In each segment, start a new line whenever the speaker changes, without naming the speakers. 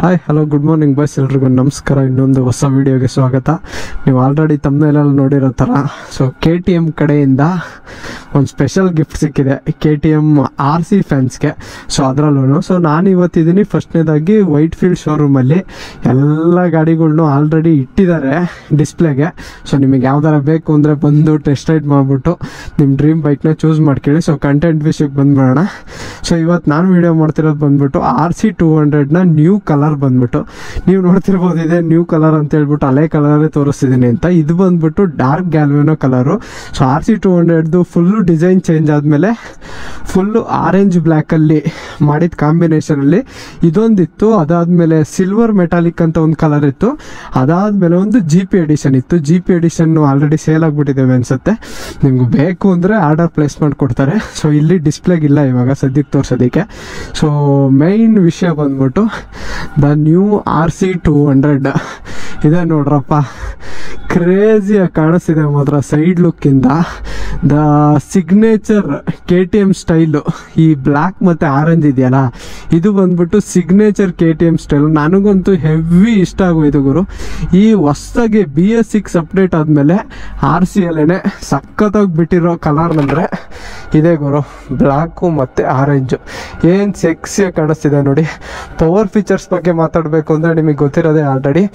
hi hello good morning boys ಎಲ್ರಿಗೂ ನಮಸ್ಕಾರ ಇನ್ನೊಂದು ಹೊಸ ವಿಡಿಯೋಗೆ ಸ್ವಾಗತ ನೀವು ಆಲ್ರೆಡಿ ತಮ್ಮನೇಲೆಲ್ಲ ನೋಡಿರೋ ಥರ ಸೊ ಕೆ ಟಿ ಎಮ್ ಕಡೆಯಿಂದ ಒಂದು ಸ್ಪೆಷಲ್ ಗಿಫ್ಟ್ ಸಿಕ್ಕಿದೆ K T M R C ಫ್ಯಾನ್ಸ್ಗೆ ಸೊ ಅದರಲ್ಲೂ ಸೊ ನಾನು ಇವತ್ತಿದ್ದೀನಿ ಫಸ್ಟ್ನೇದಾಗಿ ವೈಟ್ ಫೀಲ್ಡ್ ಶೋರೂಮಲ್ಲಿ ಎಲ್ಲ ಗಾಡಿಗಳ್ನು ಆಲ್ರೆಡಿ ಇಟ್ಟಿದ್ದಾರೆ ಡಿಸ್ಪ್ಲೇಗೆ ಸೊ ನಿಮಗೆ ಯಾವ್ದಾರ ಬೇಕು ಅಂದರೆ ಬಂದು ಟೆಸ್ಟ್ ರೈಡ್ ಮಾಡಿಬಿಟ್ಟು ನಿಮ್ಮ ಡ್ರೀಮ್ ಬೈಕ್ನ ಚೂಸ್ ಮಾಡ್ಕೊಳ್ಳಿ ಸೊ ಕಂಟೆಂಟ್ ವಿಷಯಕ್ಕೆ ಬಂದ್ಬಿಡೋಣ ಸೊ ಇವತ್ತು ನಾನು ವಿಡಿಯೋ ಮಾಡ್ತಿರೋದು ಬಂದ್ಬಿಟ್ಟು ಆರ್ ಸಿ ಟೂ ಹಂಡ್ರೆಡ್ನ ನ್ಯೂ ಕಲರ್ ಬಂದ್ಬಿಟ್ಟು ನೀವು ನೋಡ್ತಿರ್ಬೋದು ಇದೆ ನ್ಯೂ ಕಲರ್ ಅಂತ ಹೇಳ್ಬಿಟ್ಟು ಹಳೆ ಕಲರೇ ತೋರಿಸ್ತಿದ್ದೀನಿ ಅಂತ ಇದು ಬಂದ್ಬಿಟ್ಟು dark Galvano colour so R C two ಹಂಡ್ರೆಡ್ದು ಫುಲ್ಲು ಡಿಸೈನ್ ಚೇಂಜ್ ಆದಮೇಲೆ ಫುಲ್ಲು ಆರೆಂಜ್ ಬ್ಲ್ಯಾಕಲ್ಲಿ ಮಾಡಿದ ಕಾಂಬಿನೇಷನಲ್ಲಿ ಇದೊಂದಿತ್ತು ಅದಾದಮೇಲೆ ಸಿಲ್ವರ್ ಮೆಟಾಲಿಕ್ ಅಂತ ಒಂದು ಕಲರ್ ಇತ್ತು ಅದಾದಮೇಲೆ ಒಂದು ಜಿ ಪಿ ಎಡಿಷನ್ ಇತ್ತು G P edition already sale ಆಗಿಬಿಟ್ಟಿದ್ದೇವೆ ಅನ್ಸುತ್ತೆ ನಿಮ್ಗೆ ಬೇಕು ಅಂದರೆ ಆರ್ಡರ್ ಪ್ಲೇಸ್ ಮಾಡಿಕೊಡ್ತಾರೆ ಸೊ ಇಲ್ಲಿ ಡಿಸ್ಪ್ಲೇಗೆ ಇಲ್ಲ ಇವಾಗ ಸದ್ಯಕ್ಕೆ ತೋರ್ಸೋದಕ್ಕೆ ಸೊ ಮೈನ್ ವಿಷಯ ಬಂದ್ಬಿಟ್ಟು the new R C two hundred ಇದೆ ನೋಡ್ರಪ್ಪ ಕ್ರೇಜಿಯಾಗಿ ಕಾಣಿಸ್ತಿದೆ ಮಾತ್ರ ಸೈಡ್ ಲುಕ್ಕಿಂದ the signature K T M style ಈ ಬ್ಲ್ಯಾಕ್ ಮತ್ತು ಆರೆಂಜ್ ಇದೆಯಲ್ಲ ಇದು ಬಂದ್ಬಿಟ್ಟು signature K T M style ನನಗಂತೂ ಹೆವಿ ಇಷ್ಟ ಆಗೋಯ್ತು ಗುರು ಈ ಹೊಸ್ದಾಗಿ ಬಿ ಎಸ್ ಸಿಕ್ಸ್ ಅಪ್ಡೇಟ್ ಆದಮೇಲೆ ಆರ್ ಸಿ ಅಲ್ಲೇ ಸಖತ್ತಾಗಿ ಬಿಟ್ಟಿರೋ ಕಲರ್ ಅಂದರೆ ಇದೆ ಗುರು ಬ್ಲ್ಯಾಕು ಮತ್ತು ಆರೆಂಜು ಏನು ಸೆಕ್ಸಿಯಾಗಿ ಕಾಣಿಸ್ತಿದೆ ನೋಡಿ ಪವರ್ ಫೀಚರ್ಸ್ ಬಗ್ಗೆ ಮಾತಾಡಬೇಕು ಅಂದರೆ ನಿಮಗೆ ಗೊತ್ತಿರೋದೇ already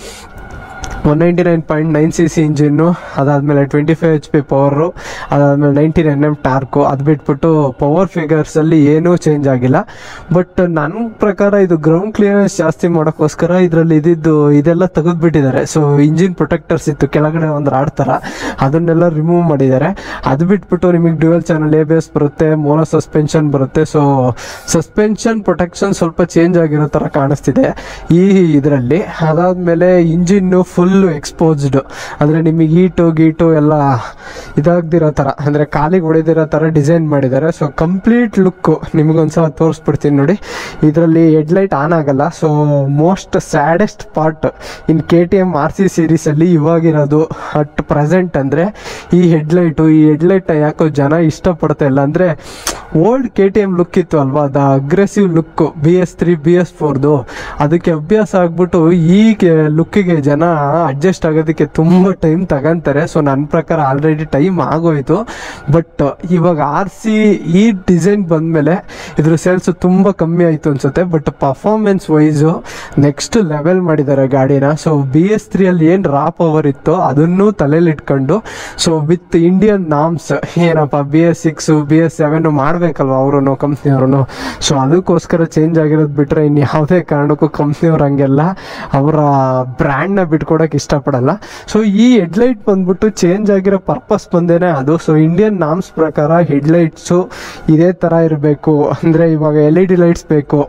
one ninety nine point nine C C engine ಅದಾದಮೇಲೆ twenty five H P power ಅದಾದಮೇಲೆ ನೈನ್ಟೀನ್ ಎನ್ ಎಮ್ ಟಾರ್ಕು ಅದು ಬಿಟ್ಬಿಟ್ಟು ಪವರ್ ಫಿಗರ್ಸಲ್ಲಿ ಏನೂ ಚೇಂಜ್ ಆಗಿಲ್ಲ ಬಟ್ ನನ್ನ ಪ್ರಕಾರ ಇದು ಗ್ರೌಂಡ್ ಕ್ಲಿಯರೆನ್ಸ್ ಜಾಸ್ತಿ ಮಾಡೋಕ್ಕೋಸ್ಕರ ಇದರಲ್ಲಿ ಇದ್ದಿದ್ದು ಇದೆಲ್ಲ ತೆಗೆದುಬಿಟ್ಟಿದ್ದಾರೆ ಸೊ ಇಂಜಿನ್ ಪ್ರೊಟೆಕ್ಟರ್ಸ್ ಇತ್ತು ಕೆಳಗಡೆ ಒಂದು ರಾಡ್ ಥರ ಅದನ್ನೆಲ್ಲ ರಿಮೂವ್ ಮಾಡಿದ್ದಾರೆ ಅದು ಬಿಟ್ಬಿಟ್ಟು ನಿಮಗೆ dual channel A B S ಬರುತ್ತೆ ಮೋನೋ ಸಸ್ಪೆನ್ಷನ್ ಬರುತ್ತೆ ಸೊ ಸಸ್ಪೆನ್ಷನ್ ಪ್ರೊಟೆಕ್ಷನ್ ಸ್ವಲ್ಪ ಚೇಂಜ್ ಆಗಿರೋ ಥರ ಕಾಣಿಸ್ತಿದೆ ಈ ಇದರಲ್ಲಿ ಅದಾದಮೇಲೆ ಇಂಜಿನ್ನು ಫುಲ್ಲು ಎಕ್ಸ್ಪೋಸ್ಡ್ ಅಂದರೆ ನಿಮಗೆ ಹೀಟು ಗೀಟು ಎಲ್ಲ ಇದಾಗ್ದಿರೋ ಥರ ಅಂದರೆ ಕಾಲಿಗೆ ಹೊಡೆದಿರೋ ಥರ ಡಿಸೈನ್ ಮಾಡಿದ್ದಾರೆ ಸೊ ಕಂಪ್ಲೀಟ್ ಲುಕ್ಕು ನಿಮಗೊಂದ್ಸಲ ತೋರಿಸ್ಬಿಡ್ತೀನಿ ನೋಡಿ ಇದರಲ್ಲಿ ಹೆಡ್ಲೈಟ್ ಆನ್ ಆಗಲ್ಲ so most saddest part in K T M R C ಸೀರೀಸಲ್ಲಿ ಇವಾಗಿರೋದು ಅಟ್ ಪ್ರೆಸೆಂಟ್ ಅಂದರೆ ಈ ಹೆಡ್ಲೈಟು ಈ ಹೆಡ್ಲೈಟ್ನ ಯಾಕೋ ಜನ ಇಷ್ಟಪಡ್ತಾ ಇಲ್ಲ ಅಂದರೆ old K T M look ಇತ್ತು ಅಲ್ವಾ the aggressive look B S three B S ಫೋರ್ದು ಅದಕ್ಕೆ ಅಭ್ಯಾಸ ಆಗ್ಬಿಟ್ಟು ಈ ಲುಕ್ಕಿಗೆ ಜನ ಅಡ್ಜಸ್ಟ್ ಆಗೋದಕ್ಕೆ ತುಂಬ ಟೈಮ್ ತಗೊಂತಾರೆ ಸೊ ನನ್ನ ಪ್ರಕಾರ ಆಲ್ರೆಡಿ ಟೈಮ್ ಆಗೋಯ್ತು ಬಟ್ ಇವಾಗ ಆರ್ ಸಿ ಈ ಡಿಸೈನ್ ಬಂದಮೇಲೆ ಇದ್ರ ಸೇಲ್ಸ್ ತುಂಬ ಕಮ್ಮಿ ಆಯಿತು ಅನ್ಸುತ್ತೆ but performance wise next level ಮಾಡಿದ್ದಾರೆ ಗಾಡಿನ ಸೊ ಬಿ ಎಸ್ ತ್ರೀಯಲ್ಲಿ ಏನು ರಾ ಪವರ್ ಇತ್ತು ಅದನ್ನು ತಲೆಯಲ್ಲಿ ಇಟ್ಕೊಂಡು ಸೊ ವಿತ್ ಇಂಡಿಯನ್ ನಾಮ್ಸ್ ಏನಪ್ಪ B S six B S seven ಮಾಡಬೇಕಲ್ವ ಅವರು ಕಂಪ್ನಿಯವರು ಸೊ ಅದಕ್ಕೋಸ್ಕರ ಚೇಂಜ್ ಆಗಿರೋದು ಬಿಟ್ಟರೆ ಇನ್ನು ಯಾವುದೇ ಕಾರಣಕ್ಕೂ ಕಂಪ್ನಿಯವ್ರು ಹಂಗೆಲ್ಲ ಅವರ ಬ್ರ್ಯಾಂಡ್ನ ಬಿಟ್ಕೊಡಕ್ಕೆ ಇಷ್ಟಪಡಲ್ಲ ಸೊ ಈ ಹೆಡ್ಲೈಟ್ ಬಂದ್ಬಿಟ್ಟು ಚೇಂಜ್ ಆಗಿರೋ ಪರ್ಪಸ್ ಬಂದೇನೆ ಅದು ಸೊ ಇಂಡಿಯನ್ ನಾಮ್ಸ್ ಪ್ರಕಾರ ಹೆಡ್ಲೈಟ್ಸು ಇದೇ ಥರ ಇರಬೇಕು ಅಂದರೆ ಇವಾಗ ಎಲ್ ಇ ಡಿ ಲೈಟ್ಸ್ ಬೇಕು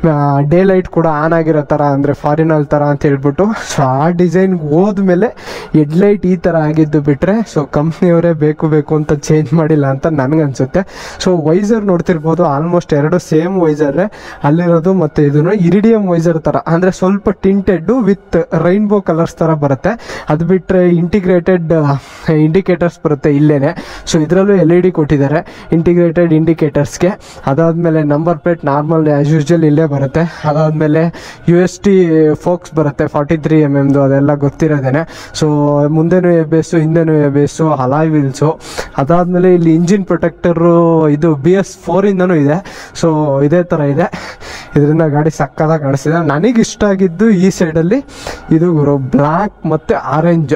ಡೇ ಲೈಟ್ ಕೂಡ ಆನ್ ಆಗಿರೋ ಥರ ಅಂದರೆ ಫಾರಿನಲ್ ಥರ ಅಂತ ಹೇಳ್ಬಿಟ್ಟು ಸೊ ಆ ಡಿಸೈನ್ಗೆ ಹೋದ್ಮೇಲೆ ಹೆಡ್ಲೈಟ್ ಈ ಥರ ಆಗಿದ್ದು ಬಿಟ್ಟರೆ ಸೊ ಕಂಪ್ನಿಯವರೇ ಬೇಕು ಬೇಕು ಅಂತ ಚೇಂಜ್ ಮಾಡಿಲ್ಲ ಅಂತ ನನಗನ್ಸುತ್ತೆ ಸೊ ವೈಸರ್ ನೋಡ್ತಿರ್ಬೋದು ಆಲ್ಮೋಸ್ಟ್ ಎರಡು ಸೇಮ್ ವೈಸರ್ರೆ ಅಲ್ಲಿರೋದು ಮತ್ತು ಇದನ್ನು ಇರಿಡಿಯಂ ವೈಸರ್ ಥರ ಅಂದರೆ ಸ್ವಲ್ಪ ಟಿಂಟೆಡ್ ವಿತ್ ರೈನ್ಬೋ ಕಲರ್ಸ್ ಥರ ಬರುತ್ತೆ ಅದು ಬಿಟ್ಟರೆ ಇಂಟಿಗ್ರೇಟೆಡ್ ಇಂಡಿಕೇಟರ್ಸ್ ಬರುತ್ತೆ ಇಲ್ಲೇನೆ ಸೊ ಇದರಲ್ಲೂ ಎಲ್ ಇ ಡಿ ಕೊಟ್ಟಿದ್ದಾರೆ ಇಂಟಿಗ್ರೇಟೆಡ್ ಇಂಡಿಕೇಟರ್ಸ್ಗೆ ಅದಾದಮೇಲೆ number plate normal as usual ಇಲ್ಲೇ ಬರುತ್ತೆ ಅದಾದಮೇಲೆ ಯು ಎಸ್ ಟಿ ಫೋಕ್ಸ್ ಬರುತ್ತೆ ಫಾರ್ಟಿ ತ್ರೀ ಎಮ್ ಎಮ್ದು ಅದೆಲ್ಲ ಗೊತ್ತಿರೋದೇನೆ ಸೊ ಮುಂದೆನೂ ಎ ಬೇಸು ಹಿಂದೆನೂ ಎ ಬೇಸು ಹಲಾಯ್ ವೀಲ್ಸು ಅದಾದಮೇಲೆ ಇಲ್ಲಿ ಇಂಜಿನ್ ಪ್ರೊಟೆಕ್ಟರು ಇದು ಬಿ ಎಸ್ ಫೋರಿಂದನೂ ಇದೆ ಸೊ ಇದೇ ಥರ ಇದೆ ಇದರಿಂದ ಗಾಡಿ ಸಕ್ಕದಾಗಿ ಕಾಣಿಸ್ತಿದೆ ನನಗೆ ಇಷ್ಟ ಆಗಿದ್ದು ಈ ಸೈಡಲ್ಲಿ ಇದು ಗುರು ಬ್ಲ್ಯಾಕ್ ಮತ್ತು ಆರೆಂಜ್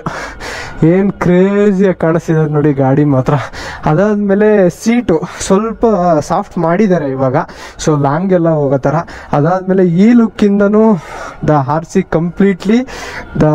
ಏನು ಕ್ರೇಜಿಯಾಗಿ ಕಾಣಿಸ್ತಿದೆ ನೋಡಿ ಗಾಡಿ ಮಾತ್ರ ಅದಾದಮೇಲೆ ಸೀಟು ಸ್ವಲ್ಪ ಸಾಫ್ಟ್ ಮಾಡಿದ್ದಾರೆ ಇವಾಗ ಸೊ ಲಾಂಗ್ ಎಲ್ಲ ಹೋಗೋ ಥರ ಅದಾದಮೇಲೆ ಈ ಲುಕ್ಕಿಂದನೂ the R C completely the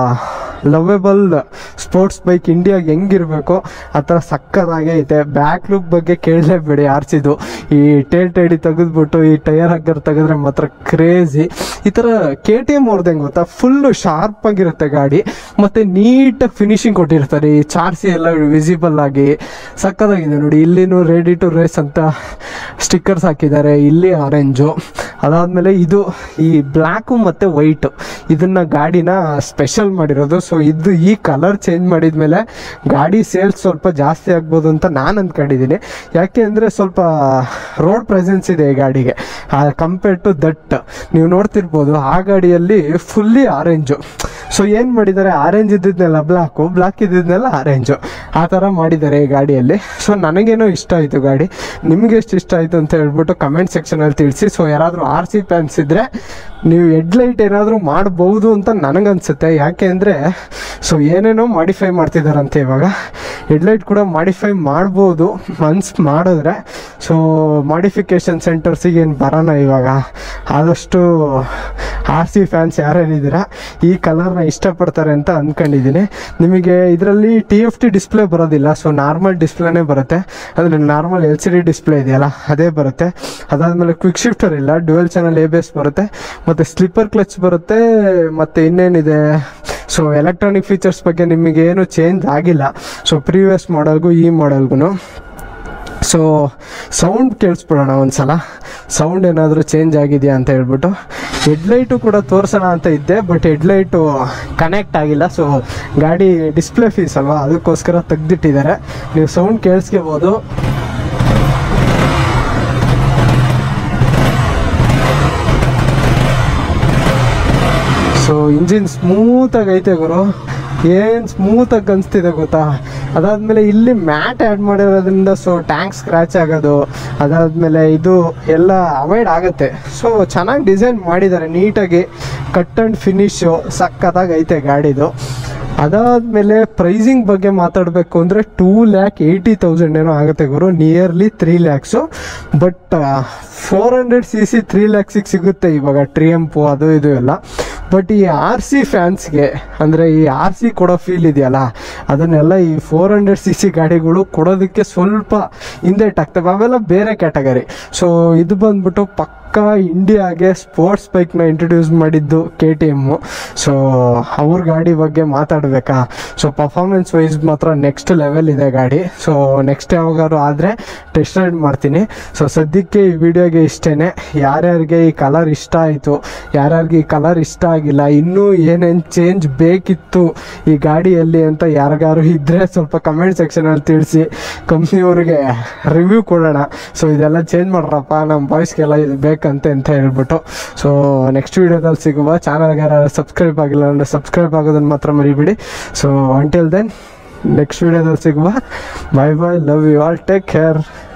lovable sports bike ಇಂಡಿಯಾಗೆ ಹೆಂಗಿರಬೇಕು ಆ ಥರ ಸಕ್ಕದಾಗೆ ಐತೆ ಬ್ಯಾಕ್ ಲುಕ್ ಬಗ್ಗೆ ಕೇಳಲೇಬೇಡಿ ಆರ್ಸಿದು ಈ ಟೇಲ್ ಟೈಡಿ ತೆಗೆದ್ಬಿಟ್ಟು ಈ ಟೈರ್ ಹಗ್ಗರ್ ತೆಗೆದ್ರೆ ಮಾತ್ರ ಕ್ರೇಜಿ ಈ ಥರ ಕೆ ಟಿ ಎಮ್ ಅವ್ರದ್ದು ಹೆಂಗೆ ಗೊತ್ತಾ ಫುಲ್ಲು ಶಾರ್ಪ್ ಆಗಿರುತ್ತೆ ಗಾಡಿ ಮತ್ತು ನೀಟಾಗಿ ಫಿನಿಶಿಂಗ್ ಕೊಟ್ಟಿರ್ತಾರೆ ಈ ಚಾರ್ಸಿ ಎಲ್ಲ ವಿಸಿಬಲ್ ಆಗಿ ಸಕ್ಕದಾಗಿದೆ ನೋಡಿ ಇಲ್ಲಿನೂ ರೆಡಿ ಟು ರೇಸ್ ಅಂತ ಸ್ಟಿಕ್ಕರ್ಸ್ ಹಾಕಿದ್ದಾರೆ ಇಲ್ಲಿ ಆರೆಂಜು ಅದಾದಮೇಲೆ ಇದು ಈ ಬ್ಲ್ಯಾಕು ಮತ್ತು ವೈಟು ಇದನ್ನು ಗಾಡಿನ ಸ್ಪೆಷಲ್ ಮಾಡಿರೋದು ಸೊ ಇದು ಈ ಕಲರ್ ಚೇಂಜ್ ಮಾಡಿದ್ಮೇಲೆ ಗಾಡಿ ಸೇಲ್ಸ್ ಸ್ವಲ್ಪ ಜಾಸ್ತಿ ಆಗ್ಬೋದು ಅಂತ ನಾನು ಅಂದ್ಕೊಂಡಿದ್ದೀನಿ ಯಾಕೆ ಅಂದರೆ ಸ್ವಲ್ಪ ರೋಡ್ ಪ್ರೆಸೆನ್ಸ್ ಇದೆ ಈ ಗಾಡಿಗೆ ಕಂಪೇರ್ ಟು ದಟ್ ನೀವು ನೋಡ್ತಿರ್ಬೋದು ಆ ಗಾಡಿಯಲ್ಲಿ ಫುಲ್ಲಿ ಆರೆಂಜು ಸೊ ಏನು ಮಾಡಿದ್ದಾರೆ ಆರೆಂಜ್ ಇದ್ದಿದ್ನೆಲ್ಲ ಬ್ಲಾಕು ಬ್ಲಾಕ್ ಇದ್ದಿದ್ನೆಲ್ಲ ಆರೆಂಜು ಆ ಥರ ಮಾಡಿದ್ದಾರೆ ಈ ಗಾಡಿಯಲ್ಲಿ ಸೊ ನನಗೇನೋ ಇಷ್ಟ ಆಯಿತು ಗಾಡಿ ನಿಮಗೆ ಎಷ್ಟು ಇಷ್ಟ ಆಯಿತು ಅಂತ ಹೇಳ್ಬಿಟ್ಟು ಕಮೆಂಟ್ ಸೆಕ್ಷನಲ್ಲಿ ತಿಳಿಸಿ ಸೊ ಯಾರಾದರೂ ಆರ್ ಸಿ ಫ್ಯಾನ್ಸ್ ಇದ್ದರೆ ನೀವು ಹೆಡ್ಲೈಟ್ ಏನಾದರೂ ಮಾಡ್ಬೋದು ಅಂತ ನನಗನ್ಸುತ್ತೆ ಯಾಕೆ ಅಂದರೆ ಸೊ ಏನೇನೋ ಮಾಡಿಫೈ ಮಾಡ್ತಿದ್ದಾರಂತೆ ಇವಾಗ ಹೆಡ್ಲೈಟ್ ಕೂಡ ಮಾಡಿಫೈ ಮಾಡ್ಬೋದು ಮನ್ಸ್ ಮಾಡಿದ್ರೆ ಸೊ ಮಾಡಿಫಿಕೇಷನ್ ಸೆಂಟರ್ಸಿಗೆ ಏನು ಬರೋಣ ಇವಾಗ ಆದಷ್ಟು ಆರ್ ಸಿ ಫ್ಯಾನ್ಸ್ ಯಾರ್ಯಾರಿದ್ದೀರಾ ಈ ಕಲರ್ನ ಇಷ್ಟಪಡ್ತಾರೆ ಅಂತ ಅಂದ್ಕೊಂಡಿದ್ದೀನಿ ನಿಮಗೆ ಇದರಲ್ಲಿ ಟಿ ಎಫ್ ಟಿ ಡಿಸ್ಪ್ಲೇ ಬರೋದಿಲ್ಲ ಸೊ ನಾರ್ಮಲ್ ಡಿಸ್ಪ್ಲೇನೇ ಬರುತ್ತೆ ಅಂದರೆ normal L C D display ಇದೆಯಲ್ಲ ಅದೇ ಬರುತ್ತೆ ಅದಾದಮೇಲೆ ಕ್ವಿಕ್ ಶಿಫ್ಟರ್ ಇಲ್ಲ ಡುವೆಲ್ ಚಾನಲ್ ಎ ಬೇಸ್ ಬರುತ್ತೆ ಮತ್ತು ಸ್ಲಿಪ್ಪರ್ ಕ್ಲಚ್ ಬರುತ್ತೆ ಮತ್ತು ಇನ್ನೇನಿದೆ ಸೊ ಎಲೆಕ್ಟ್ರಾನಿಕ್ ಫೀಚರ್ಸ್ ಬಗ್ಗೆ ನಿಮಗೆ ಏನು ಚೇಂಜ್ ಆಗಿಲ್ಲ ಸೊ ಪ್ರೀವಿಯಸ್ ಮಾಡೆಲ್ಗೂ ಈ ಮಾಡೆಲ್ಗೂ ಸೊ ಸೌಂಡ್ ಕೇಳಿಸ್ಬಿಡೋಣ ಒಂದ್ಸಲ ಸೌಂಡ್ ಏನಾದರೂ ಚೇಂಜ್ ಆಗಿದೆಯಾ ಅಂತ ಹೇಳ್ಬಿಟ್ಟು ಹೆಡ್ಲೈಟು ಕೂಡ ತೋರಿಸೋಣ ಅಂತ ಇದ್ದೆ ಬಟ್ ಹೆಡ್ಲೈಟು ಕನೆಕ್ಟ್ ಆಗಿಲ್ಲ ಸೊ ಗಾಡಿ ಡಿಸ್ಪ್ಲೇ ಫೀಸ್ ಅಲ್ವಾ ಅದಕ್ಕೋಸ್ಕರ ತೆಗ್ದಿಟ್ಟಿದ್ದಾರೆ ನೀವು ಸೌಂಡ್ ಕೇಳಿಸ್ಕೋಬೋದು ಸೊ ಇಂಜಿನ್ ಸ್ಮೂತಾಗಿ ಐತೆ ಗುರು ಏನು ಸ್ಮೂತಾಗಿ ಅನಿಸ್ತಿದೆ ಗೊತ್ತಾ ಅದಾದಮೇಲೆ ಇಲ್ಲಿ ಮ್ಯಾಟ್ ಆ್ಯಡ್ ಮಾಡಿರೋದ್ರಿಂದ ಸೊ ಟ್ಯಾಂಕ್ ಸ್ಕ್ರ್ಯಾಚ್ ಆಗೋದು ಅದಾದಮೇಲೆ ಇದು ಎಲ್ಲ ಅವಾಯ್ಡ್ ಆಗುತ್ತೆ ಸೊ ಚೆನ್ನಾಗಿ ಡಿಸೈನ್ ಮಾಡಿದ್ದಾರೆ ನೀಟಾಗಿ ಕಟ್ ಆ್ಯಂಡ್ ಫಿನಿಶು ಸಖತ್ತಾಗಿ ಐತೆ ಗಾಡಿದು ಅದಾದಮೇಲೆ ಪ್ರೈಸಿಂಗ್ ಬಗ್ಗೆ ಮಾತಾಡಬೇಕು ಅಂದರೆ ಟೂ ಲ್ಯಾಕ್ ಏಯ್ಟಿ ತೌಸಂಡ್ ಏನೋ ಆಗುತ್ತೆ ಗುರು nearly three lakhs but four hundred C C three ಲ್ಯಾಕ್ಸಿಗೆ ಸಿಗುತ್ತೆ ಇವಾಗ ಟ್ರಿಯಂಪು ಅದು ಇದು ಎಲ್ಲ ಬಟ್ ಈ ಆರ್ ಸಿ ಫ್ಯಾನ್ಸ್ಗೆ ಅಂದರೆ ಈ ಆರ್ ಸಿ ಕೊಡೋ ಫೀಲ್ ಇದೆಯಲ್ಲ ಅದನ್ನೆಲ್ಲ ಈ ಫೋರ್ ಹಂಡ್ರೆಡ್ ಸಿ ಸಿ ಗಾಡಿಗಳು ಕೊಡೋದಕ್ಕೆ ಸ್ವಲ್ಪ ಹಿಂದೇಟ್ ಆಗ್ತವೆ ಅವೆಲ್ಲ ಬೇರೆ ಕ್ಯಾಟಗರಿ ಸೊ ಇದು ಬಂದ್ಬಿಟ್ಟು ಪಕ್ಕ ಇಂಡಿಯಾಗೆ ಸ್ಪೋರ್ಟ್ಸ್ ಬೈಕ್ನ ಇಂಟ್ರೊಡ್ಯೂಸ್ ಮಾಡಿದ್ದು ಕೆ ಟಿ ಎಮ್ಮು ಸೊ ಅವ್ರ ಗಾಡಿ ಬಗ್ಗೆ ಮಾತಾಡಬೇಕಾ ಸೊ ಪರ್ಫಾರ್ಮೆನ್ಸ್ ವೈಸ್ ಮಾತ್ರ ನೆಕ್ಸ್ಟ್ ಲೆವೆಲ್ ಇದೆ ಗಾಡಿ ಸೊ ನೆಕ್ಸ್ಟ್ ಯಾವಾಗಾದ್ರು ಆದರೆ ಟೆಸ್ಟ್ ರೈಡ್ ಮಾಡ್ತೀನಿ ಸೊ ಸದ್ಯಕ್ಕೆ ಈ ವಿಡಿಯೋಗೆ ಇಷ್ಟೇ ಯಾರ್ಯಾರಿಗೆ ಈ ಕಲರ್ ಇಷ್ಟ ಆಯಿತು ಯಾರ್ಯಾರಿಗೆ ಈ ಕಲರ್ ಇಷ್ಟ ಆಗಿಲ್ಲ ಇನ್ನೂ ಏನೇನು ಚೇಂಜ್ ಬೇಕಿತ್ತು ಈ ಗಾಡಿಯಲ್ಲಿ ಅಂತ ಯಾರಿಗಾರು ಇದ್ದರೆ ಸ್ವಲ್ಪ ಕಮೆಂಟ್ ಸೆಕ್ಷನಲ್ಲಿ ತಿಳಿಸಿ ಕಂಪ್ನಿಯವ್ರಿಗೆ ರಿವ್ಯೂ ಕೊಡೋಣ ಸೊ ಇದೆಲ್ಲ ಚೇಂಜ್ ಮಾಡ್ರಪ್ಪ ನಮ್ಮ ಬಾಯ್ಸ್ಗೆಲ್ಲ ಇದು ಬೇಕಂತೆ ಅಂತ ಹೇಳ್ಬಿಟ್ಟು ಸೊ ನೆಕ್ಸ್ಟ್ ವೀಡಿಯೋದಲ್ಲಿ ಸಿಗುವ ಚಾನಲ್ಗೆ ಯಾರು ಸಬ್ಸ್ಕ್ರೈಬ್ ಆಗಿಲ್ಲ ಅಂದರೆ ಸಬ್ಸ್ಕ್ರೈಬ್ ಆಗೋದನ್ನು ಮಾತ್ರ ಮರಿಬೇಡಿ ಸೊ ಅಂಟಿಲ್ ದೆನ್ ನೆಕ್ಸ್ಟ್ ವೀಡಿಯೋದಲ್ಲಿ ಸಿಗುವ bye bye love you all take care